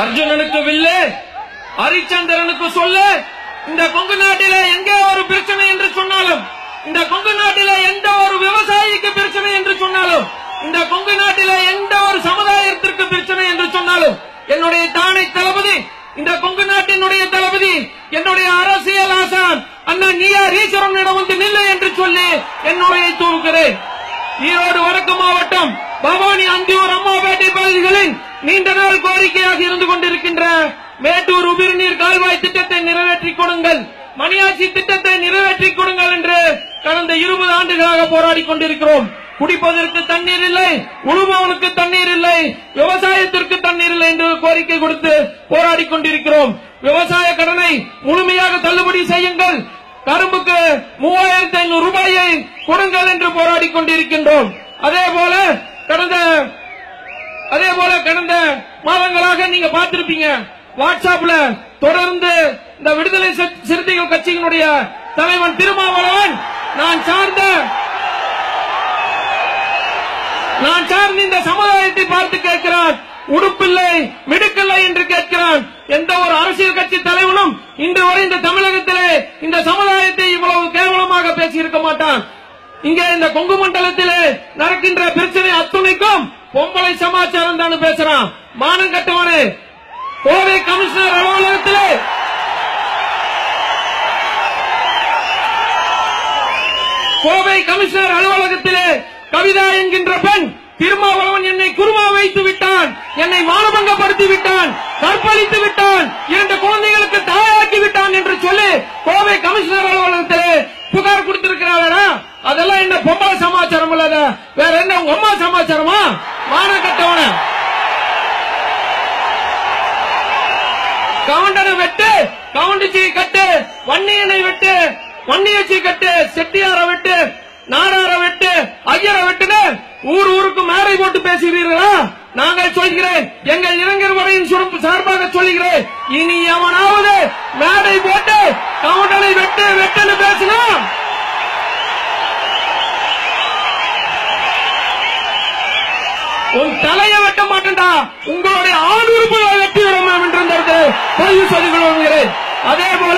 அர்ஜுனனுக்கு வில்லு ஹரிச்சந்திரனுக்கு சொல்லு இந்த கொங்கு நாட்டிலே எங்கே ஒரு பிரச்சனை என்று சொன்னாலும் இந்த கொங்கு நாட்டிலே எந்த ஒரு விவசாயிக்கு பிரச்சனை என்று சொன்னாலும் இந்த கொங்கு நாட்டிலே எந்த ஒரு சமுதாயத்திற்கு பிரச்சனை என்று சொன்னாலும் என்னுடைய தானை தளபதி இந்த கொங்கு நாட்டினுடைய தளபதி என்னுடைய அரசியல் ஆசான் அண்ணா நீயா ஈஸ்வரனிடம் வந்து நில்லு என்று சொல்லி என்னுடைய தூக்குகிறேன் ஈரோடு வடக்கு மாவட்டம் பவானி அந்தியூர் அம்மாபேட்டை பகுதிகளில் நீண்ட நாள் கோரிக்கையாக இருந்து கொண்டிருக்கின்ற மேட்டூர் உபிர்நீர் கால்வாய் திட்டத்தை நிறைவேற்றிக் கொடுங்கள் மணியாட்சி திட்டத்தை நிறைவேற்றிக் கொடுங்கள் என்று கடந்த இருபது ஆண்டுகளாக போராடி கொண்டிருக்கிறோம் குடிப்பதற்கு தண்ணீர் இல்லை உழுபவனுக்கு தண்ணீர் இல்லை விவசாயத்திற்கு தண்ணீர் இல்லை என்று கோரிக்கை கொடுத்து போராடி கொண்டிருக்கிறோம் விவசாய கடனை முழுமையாக தள்ளுபடி செய்யுங்கள் கரும்புக்கு மூவாயிரத்தி ஐநூறு ரூபாயை கொடுங்கள் என்று போராடி கொண்டிருக்கின்றோம் அதே போல கடந்த அதே போல கடந்த மாதங்களாக நீங்க பார்த்திருப்பீங்க வாட்ஸ்அப்ல தொடர்ந்து இந்த விடுதலை சிறு- சிறுத்தைகள் கட்சியினுடைய தலைவன் திருமாவளவன் நான் சார்ந்த நான் சார்ந்த இந்த சமுதாயத்தை பார்த்து கேட்கிறான் உடுப்பில்லை மிடுக்கில்லை என்று கேட்கிறான் எந்த ஒரு அரசியல் கட்சி தலைவனும் இன்று வரை இந்த தமிழகத்திலே இந்த சமுதாயத்தை இவ்வளவு கேவலமாக பேசியிருக்க மாட்டான் இங்கே இந்த கொங்கு மண்டலத்திலே நடக்கின்ற பிரச்சனை அத்துணைக்கும் பொம்பளை சமாச்சாரம் தான் பேசுறான் மானம் கட்டவனே கோவை கமிஷனர் அலுவலகத்திலே கோவை கமிஷனர் அலுவலகத்திலே கவிதா என்கின்ற பெண் திருமாவளவன் என்னை குருமா வைத்து விட்டான் என்னை மானபங்கப்படுத்தி விட்டான் கற்பழித்து விட்டான் இரண்டு குழந்தைகளுக்கு தாயாக்கி விட்டான் என்று சொல்லி கோவை கமிஷனர் அலுவலகத்திலே புகார் கொடுத்திருக்கிறாளா அதெல்லாம் என்ன பொம்பளை சமாச்சாரம் இல்லாத வேற என்ன உங்க அம்மா சமாச்சாரமா மான கட்டவன கவுண்டனை வெட்டு கவுண்டிச்சி கட்டு வன்னியனை வெட்டு வன்னியச்சி கட்டு செட்டியார வெட்டு நாடார வெட்டு ஐயர வெட்டுன்னு ஊர் ஊருக்கு மேடை போட்டு பேசுகிறீர்களா நாங்கள் சொல்கிறேன் எங்கள் இளைஞர் வரையின் சுருப்பு சார்பாக சொல்கிறேன் இனி எவனாவது மேடை போட்டு கவுண்டனை வெட்டு வெட்டுன்னு பேசினா உன் தலையை வெட்ட மாட்டேன்டா உங்களுடைய ஆண் உறுப்புகளை வெட்டி விடும் என்று இந்த இடத்துல பதிவு செய்து கொள்கிறேன் அதே போல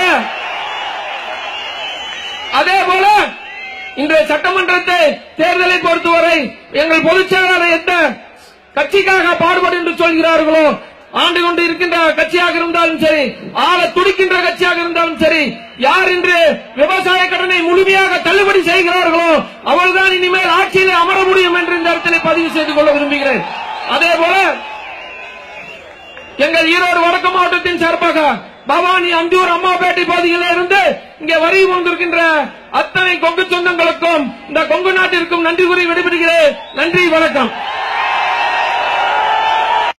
அதே போல இன்றைய சட்டமன்றத்தை தேர்தலை பொறுத்தவரை எங்கள் பொதுச் செயலாளர் எந்த கட்சிக்காக பாடுபடு என்று சொல்கிறார்களோ ஆண்டு கொண்டு இருக்கின்ற கட்சியாக இருந்தாலும் சரி ஆள துடிக்கின்ற கட்சியாக இருந்தாலும் சரி யார் இன்று விவசாய கடனை முழுமையாக தள்ளுபடி செய்கிறார்களோ அவர்தான் இனிமேல் ஆட்சியில் அமர முடியும் என்று இந்த இடத்திலே பதிவு செய்து கொள்ள விரும்புகிறேன் அதே போல எங்கள் ஈரோடு வடக்கு மாவட்டத்தின் சார்பாக பவானி அந்தூர் அம்மாபேட்டை பகுதியில் இருந்து இங்கே வரி கொண்டிருக்கின்ற அத்தனை கொங்கு சொந்தங்களுக்கும் இந்த கொங்கு நாட்டிற்கும் நன்றி கூறி விடைபெறுகிறேன் நன்றி வணக்கம்